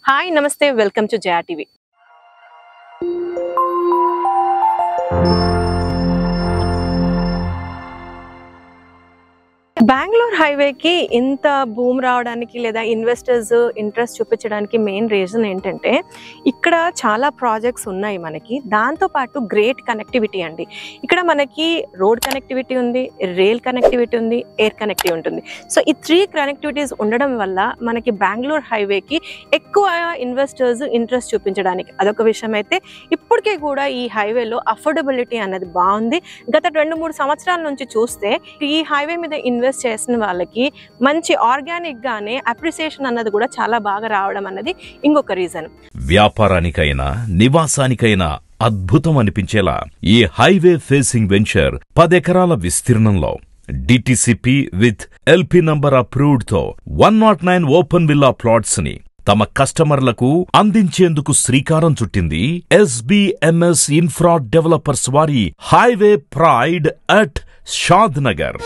hi నమస్తే welcome to Jaya TV Bengaluru హైవేకి ఇంత భూమి రావడానికి లేదా ఇన్వెస్టర్స్ ఇంట్రెస్ట్ చూపించడానికి మెయిన్ రీజన్ ఏంటంటే ఇక్కడ చాలా ప్రాజెక్ట్స్ ఉన్నాయి మనకి దాంతోపాటు గ్రేట్ కనెక్టివిటీ అండి ఇక్కడ మనకి రోడ్ కనెక్టివిటీ ఉంది రైల్ కనెక్టివిటీ ఉంది ఎయిర్ కనెక్టివిటీ ఉంటుంది సో ఈ త్రీ కనెక్టివిటీస్ ఉండడం వల్ల మనకి బెంగళూరు హైవేకి ఎక్కువ ఇన్వెస్టర్స్ ఇంట్రెస్ట్ చూపించడానికి అదొక విషయం అయితే ఇప్పటికే కూడా ఈ హైవేలో అఫోర్డబిలిటీ అన్నది బాగుంది గత రెండు మూడు సంవత్సరాల నుంచి చూస్తే ఈ హైవే మీద ఇన్వెస్ట్ చేసిన వాళ్ళకి మంచి ఆర్గానిక్ గానే అప్రిసియేషన్ అన్నది కూడా చాలా బాగా రావడం అన్నది ఇంకొక రీజన్ వ్యాపారానికైనా నివాసానికైనా అద్భుతం అనిపించేలా ఈ హైవే ఫేసింగ్ వెంచర్ పదెకరాల విస్తీర్ణంలో DTCP with LP number approved తో one nought nine open villa plots ని తమ కస్టమర్లకు అందించేందుకు శ్రీకారం చుట్టింది ఎస్బిఎంఎస్ ఇన్ఫ్రా డెవలపర్స్ వారి highway pride at Shadnagar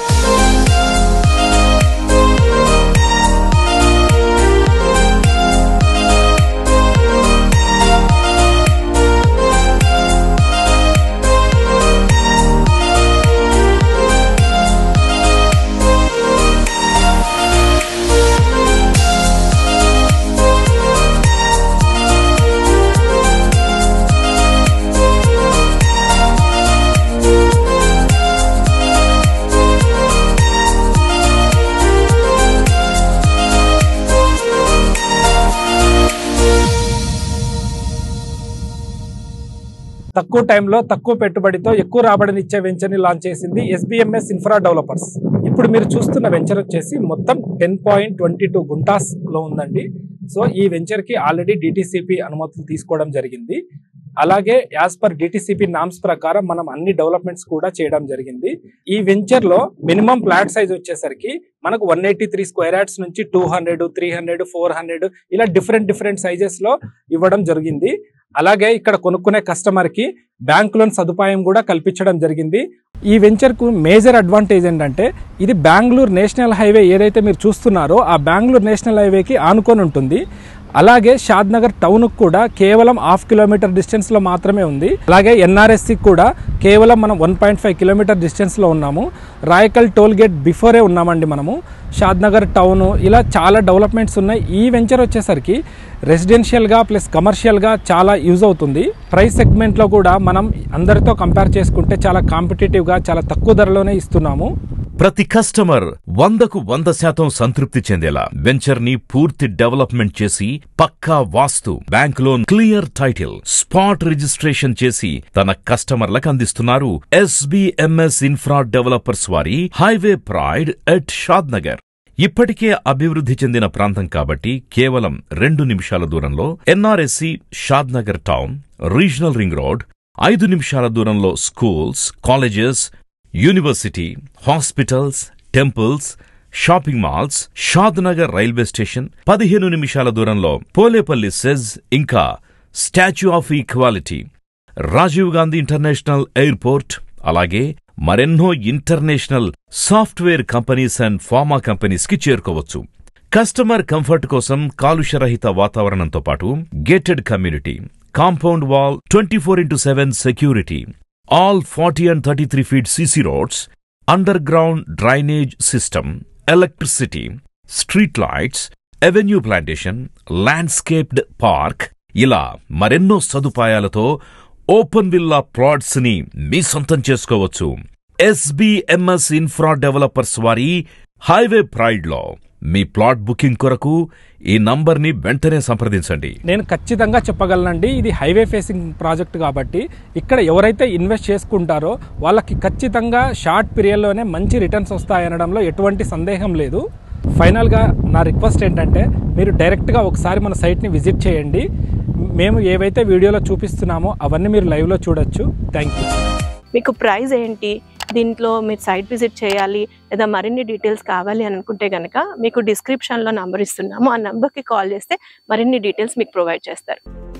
తక్కువ టైంలో తక్కువ పెట్టుబడితో ఎక్కువ రాబడినిచ్చే వెంచర్ని లాంచ్ చేసింది ఎస్బిఎంఎస్ ఇన్ఫ్రా డెవలపర్స్ ఇప్పుడు మీరు చూస్తున్న వెంచర్ వచ్చేసి మొత్తం ten point twenty two guntas లో ఉందండి సో ఈ వెంచర్ కి ఆల్రెడీ డిటిసిపి అనుమతులు తీసుకోవడం జరిగింది అలాగే యాజ్ పర్ డిటిసిపి నామ్స్ ప్రకారం మనం అన్ని డెవలప్మెంట్స్ కూడా చేయడం జరిగింది ఈ వెంచర్ లో మినిమం ప్లాట్ సైజ్ వచ్చేసరికి మనకు one eighty three square yards నుంచి two hundred three hundred four hundred ఇలా డిఫరెంట్ డిఫరెంట్ సైజెస్ లో ఇవ్వడం జరిగింది అలాగే ఇక్కడ కొనుక్కునే కస్టమర్ కి బ్యాంక్ లోన్ సదుపాయం కూడా కల్పించడం జరిగింది ఈ వెంచర్ కు మేజర్ అడ్వాంటేజ్ ఏంటంటే ఇది బెంగళూరు నేషనల్ హైవే ఏదైతే మీరు చూస్తున్నారో ఆ బెంగళూరు నేషనల్ హైవేకి ఆనుకొని ఉంటుంది అలాగే షాద్ నగర్ టౌన్ కూడా కేవలం హాఫ్ కిలోమీటర్ డిస్టెన్స్ లో మాత్రమే ఉంది అలాగే ఎన్ఆర్ఎస్సి కూడా కేవలం మనం one point five kilometre distance లో ఉన్నాము రాయకల్ టోల్ గేట్ బిఫోరే ఉన్నామండి మనము షాద్ నగర్ టౌన్ ఇలా చాలా డెవలప్మెంట్స్ ఉన్నాయి ఈ వెంచర్ వచ్చేసరికి రెసిడెన్షియల్గా ప్లస్ కమర్షియల్గా చాలా యూజ్ అవుతుంది ప్రైస్ సెగ్మెంట్లో కూడా మనం అందరితో కంపేర్ చేసుకుంటే చాలా కాంపిటేటివ్గా చాలా తక్కువ ధరలోనే ఇస్తున్నాము ప్రతి కస్టమర్ వందకు వంద శాతం సంతృప్తి చెందేలా వెంచర్ ని పూర్తి డెవలప్మెంట్ చేసి పక్కా vastu bank loan clear title spot registration చేసి తన కస్టమర్లకు అందిస్తున్నారు ఎస్బిఎంఎస్ ఇన్ఫ్రా డెవలపర్స్ వారి highway pride at Shadnagar ఇప్పటికే అభివృద్ధి చెందిన ప్రాంతం కాబట్టి కేవలం రెండు నిమిషాల దూరంలో NRSC Shadnagar town regional ring road ఐదు నిమిషాల దూరంలో schools colleges university hospitals temples shopping malls Shadnagar railway station పదిహేను నిమిషాల దూరంలో పోలేపల్లి సెజ్ ఇంకా statue of equality Rajiv Gandhi international airport అలాగే మరెన్నో international software companies and pharma companies కి చేరుకోవచ్చు కస్టమర్ కంఫర్ట్ కోసం కాలుష్యరహిత వాతావరణంతో పాటు gated community compound wall twenty four into seven security all forty and thirty three feet CC roads underground drainage system electricity street lights avenue plantation landscaped park ఇలా మరెన్నో సదుపాయాలతో open villa plots ని మీ సొంతం చేసుకోవచ్చు SBMS infra developers వారి highway pride లో మీ ప్లాట్ బుకింగ్ కొరకు ఈ నంబర్ని వెంటనే సంప్రదించండి నేను ఖచ్చితంగా చెప్పగలనండి ఇది హైవే ఫేసింగ్ ప్రాజెక్ట్ కాబట్టి ఇక్కడ ఎవరైతే ఇన్వెస్ట్ చేసుకుంటారో వాళ్ళకి ఖచ్చితంగా షార్ట్ పీరియడ్లోనే మంచి రిటర్న్స్ వస్తాయనడంలో ఎటువంటి సందేహం లేదు ఫైనల్గా నా రిక్వెస్ట్ ఏంటంటే మీరు డైరెక్ట్గా ఒకసారి మన సైట్ని విజిట్ చేయండి మేము ఏవైతే వీడియోలో చూపిస్తున్నామో అవన్నీ మీరు లైవ్లో చూడొచ్చు థ్యాంక్ యూ మీకు ప్రైస్ ఏంటి దీంట్లో మీరు సైట్ విజిట్ చేయాలి లేదా మరిన్ని డీటెయిల్స్ కావాలి అని అనుకుంటే కనుక మీకు డిస్క్రిప్షన్లో నంబర్ ఇస్తున్నాము ఆ నంబర్కి కాల్ చేస్తే మరిన్ని డీటెయిల్స్ మీకు ప్రొవైడ్ చేస్తారు